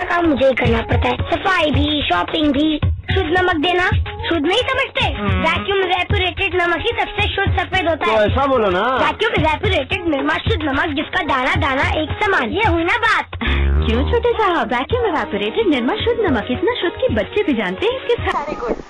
काम मुझे ही करना पड़ता है सफाई भी शॉपिंग भी शुद्ध नमक देना शुद्ध नहीं समझते वैक्यूम रेपुरेटेड नमक ही सबसे शुद्ध सफेद होता तो है ऐसा बोलो ना वैक्यूम रेपुरेटेड निर्मा शुद्ध नमक जिसका दाना दाना एक समान ये हुई ना बात क्यों छोटे साहब वैक्यूम एवापोरेटेड निर्मा शुद्ध नमक इतना शुद्ध कि बच्चे भी जानते हैं इसके साथ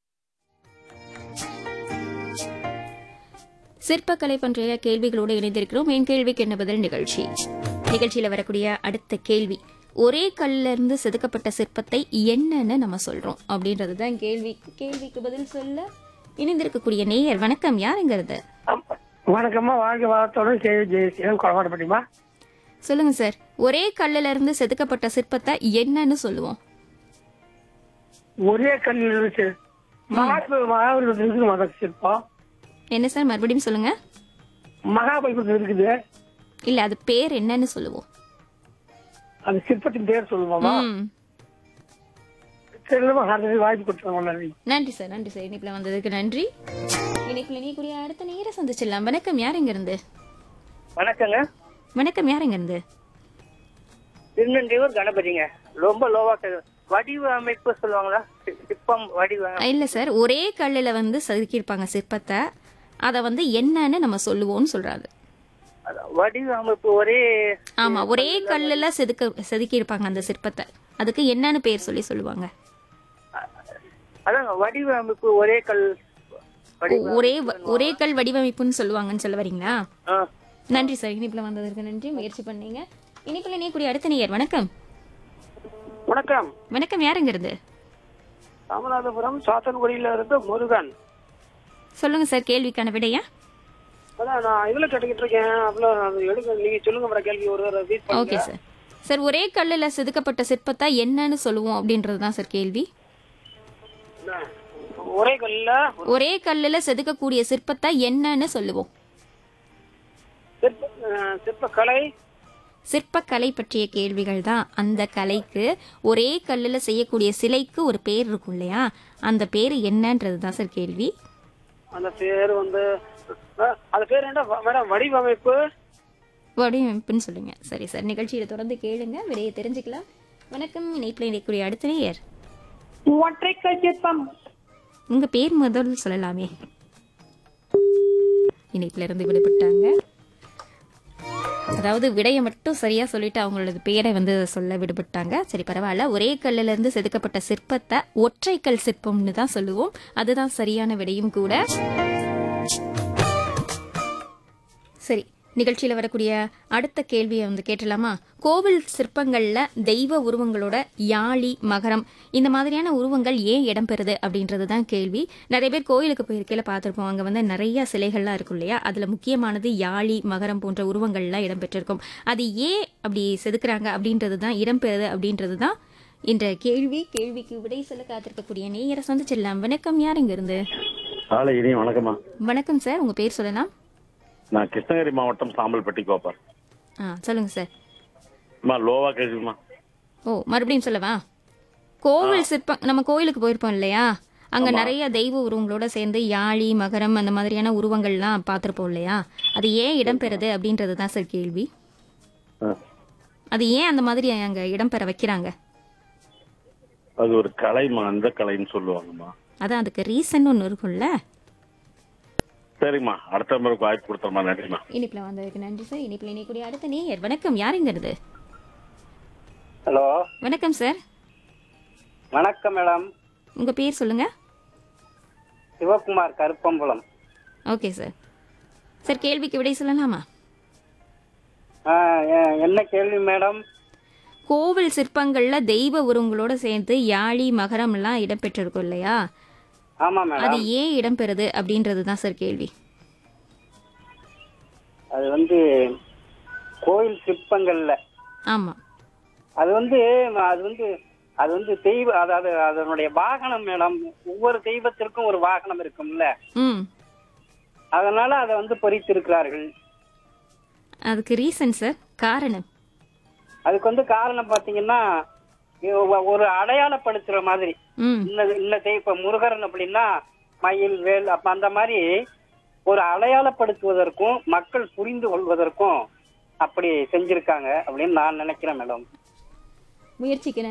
சிற்பக்கலை பற்றிய கேள்விகளோடு இணைந்திருக்கிறோம் என் கேள்விக்கு என்ன பதில் நிகழ்ச்சி நிகழ்ச்சியில வரக்கூடிய அடுத்த கேள்வி ஒரே கல்ல இருந்து செதுக்கப்பட்ட சிற்பத்தை என்னன்னு நம்ம சொல்றோம் அப்படின்றது தான் கேள்வி கேள்விக்கு பதில் சொல்ல இணைந்திருக்கக்கூடிய நேயர் வணக்கம் யாருங்கிறது வணக்கம்மா வாழ்க்கை வளத்தோட கேள்வி ஜெயசீலன் கொலவாடப்பட்டிமா சொல்லுங்க சார் ஒரே கல்லுல இருந்து செதுக்கப்பட்ட சிற்பத்தை என்னன்னு சொல்லுவோம் ஒரே கல்லில் இருக்கு மகாபலி மகாபலிபுரத்தில் இருக்குது மத சிற்பம் என்ன சார் மறுபடியும் சொல்லுங்க மகாபலிபுரத்தில் இருக்குது இல்ல அது பேர் என்னன்னு சொல்லுவோம் அந்த சிற்பத்தின் பேர் சொல்லுவோமா ம். தெரியலமா அடுத்தது வாய்ப்பு கொடுத்துருவோம் நன்றி நன்றி சார் நன்றி சார் இணைப்புல வந்ததுக்கு நன்றி இணைப்புல நீக்கூடிய அடுத்த நேர சந்திச்சிடலாம் வணக்கம் யார் எங்க இருந்து வணக்கங்க வணக்கம் யார் எங்க இருந்து திருநெல்வேலூர் கணபதிங்க ரொம்ப லோவா கேக்குது வடிவ அமைப்பு சொல்லுவாங்களா சி- சிற்பம் வடிவ இல்ல சார் ஒரே கல்லுல வந்து செதுக்கியிருப்பாங்க சிற்பத்தை அத வந்து என்னன்னு நம்ம சொல்லுவோம்னு சொல்றாரு வடிவ அமைப்பு ஒரே ஆமா ஒரே கல்லுல செதுக்க செதுக்கியிருப்பாங்க அந்த சிற்பத்தை அதுக்கு என்னன்னு பேர் சொல்லி சொல்லுவாங்க அதாங்க வடிவ அமைப்பு ஒரே கல் வடிவ ஒரே வ- ஒரே கல் வடிவமைப்புன்னு சொல்லுவாங்கன்னு சொல்ல வரீங்களா ஆ. நன்றி சார் இனிப்புல வந்ததற்கு நன்றி முயற்சி பண்ணீங்க இனிப்புல நீக்கூடிய அடுத்த நேயர் வணக்கம் வணக்கம் வணக்கம் யாருங்க இருந்து ராமநாதபுரம் சாத்தன்குடியில இருந்து முருகன் சொல்லுங்க சார் கேள்விக்கான விடையா அதான் நான் இதுல கேட்டுக்கிட்டு இருக்கேன் அப்புறம் அது எடுங்க நீங்க சொல்லுங்க மேடம் கேள்வி ஒரு ஒரு repeat பண்ணுங்க. ஓகே சார் சார் ஒரே கல்லுல செதுக்கப்பட்ட சிற்பத்தை என்னன்னு சொல்லுவோம் அப்படின்றது தான் சார் கேள்வி என்ன? ஒரே கல்ல ஒரே கல்லுல செதுக்கக்கூடிய சிற்பத்தை என்னன்னு சொல்லுவோம் சிற்ப அஹ், சிற்பக்கலை சிற்பக்கலை பற்றிய கேள்விகள் தான் அந்த கலைக்கு ஒரே கல்லுல செய்யக்கூடிய சிலைக்கு ஒரு பேர் இருக்கும் இல்லையா அந்த பேர் என்னன்றது தான் சார் கேள்வி அந்த பேர் வந்து அஹ், அது பேர் என்ன மேடம் வடிவமைப்பு வடிவமைப்புன்னு சொல்லுங்க சரி சார் நிகழ்ச்சியில தொடர்ந்து கேளுங்க விடையை தெரிஞ்சுக்கலாம் வணக்கம் இணைப்பில் இணைக்கூடிய அடுத்த நேயர் ஒற்றைக்கல் சிற்பம் உங்க பேர் முதல் சொல்லலாமே இணைப்புல இருந்து விடுபட்டாங்க அதாவது விடையை மட்டும் சரியா சொல்லிட்டு அவங்களோட பேரை வந்து சொல்ல விடுபட்டாங்க சரி பரவாயில்ல ஒரே கல்லுல இருந்து செதுக்கப்பட்ட சிற்பத்தை ஒற்றைக்கல் சிற்பம்னு தான் சொல்லுவோம் அதுதான் சரியான விடையும் கூட சரி நிகழ்ச்சியில வரக்கூடிய அடுத்த கேள்வியை வந்து கேட்டலாமா கோவில் சிற்பங்கள்ல தெய்வ உருவங்களோட யாழி மகரம் இந்த மாதிரியான உருவங்கள் ஏன் இடம்பெறுது அப்படின்றது தான் கேள்வி நிறைய பேர் கோயிலுக்கு போயிருக்கையில பார்த்துருப்போம் அங்க வந்து நிறைய சிலைகள்லாம் இருக்கும் இல்லையா அதுல முக்கியமானது யாழி மகரம் போன்ற உருவங்கள்லாம் இடம்பெற்றிருக்கும் அது ஏன் அப்படி செதுக்குறாங்க அப்படின்றது தான் இடம்பெறுது அப்படின்றது தான் இந்த கேள்வி கேள்விக்கு விடை சொல்ல காத்திருக்கக்கூடிய நேயரை சந்திச்சிடலாம் வணக்கம் யாருங்க இருந்து காலை இனி வணக்கம்மா வணக்கம் சார் உங்க பேர் சொல்லலாம் நான் கிருஷ்ணகிரி மாவட்டம் சாம்பல்பட்டி கோப்பர் ஆ சொல்லுங்க சார் அம்மா லோவா கேக்குதுமா ஓ மறுபடியும் சொல்லவா கோவில் சிற்பம் நம்ம கோயிலுக்கு போயிருப்போம் இல்லையா அங்க நிறைய தெய்வ உருவங்களோட சேர்ந்து யாழி மகரம் அந்த மாதிரியான உருவங்கள்லாம் பார்த்துருப்போம் இல்லையா அது ஏன் இடம்பெறுது அப்படின்றது தான் சார் கேள்வி அது ஏன் அந்த மாதிரி அங்க இடம்பெற வைக்கிறாங்க அது ஒரு கலைமா அந்த கலைன்னு சொல்லுவாங்கம்மா அதான் அதுக்கு ரீசன் ஒன்று இருக்கும்ல சரிம்மா அடுத்த முறைக்கு வாய்ப்பு கொடுத்தோம்மா நன்றிம்மா இனிப்புல வந்ததுக்கு நன்றி சார் இனிப்புல இணைக்கூடிய அடுத்த நேயர் வணக்கம் யாருங்கிறது ஹலோ வணக்கம் சார் வணக்கம் மேடம் உங்க பேர் சொல்லுங்க Sivakumar Karuppambalam okay sir sir கேள்விக்கு விடை சொல்லலாமா என்ன கேள்வி மேடம் கோவில் சிற்பங்கள்ல தெய்வ உருவங்களோட சேர்ந்து யாழி மகரம் எல்லாம் இடம்பெற்றிருக்கும் இல்லையா ஆமா அது ஏன் இடம்பெறுது அப்படின்றது தான் சார் கேள்வி அது வந்து கோயில் சிற்பங்கள்ல ஆமா அது வந்து அது வந்து அது வந்து தெய்வ அதாவது அதனுடைய வாகனம் மேடம் ஒவ்வொரு தெய்வத்திற்கும் ஒரு வாகனம் இருக்கும்ல ம் அதனால அதை வந்து பொறித்திருக்கிறார்கள் அதுக்கு ரீசன் சார் காரணம் அதுக்கு வந்து காரணம் பாத்தீங்கன்னா ஒ- ஒரு அடையாளப்படுத்துற மாதிரி ம் இந்த இந்த தெய்வ இப்ப முருகரன் அப்படின்னா மயில் வேல் அப்ப அந்த மாதிரி ஒரு அடையாளப்படுத்துவதற்கும் மக்கள் புரிந்து கொள்வதற்கும் அப்படி செஞ்சிருக்காங்க அப்படின்னு நான் நினைக்கிறேன் மேடம் முயற்சிக்கு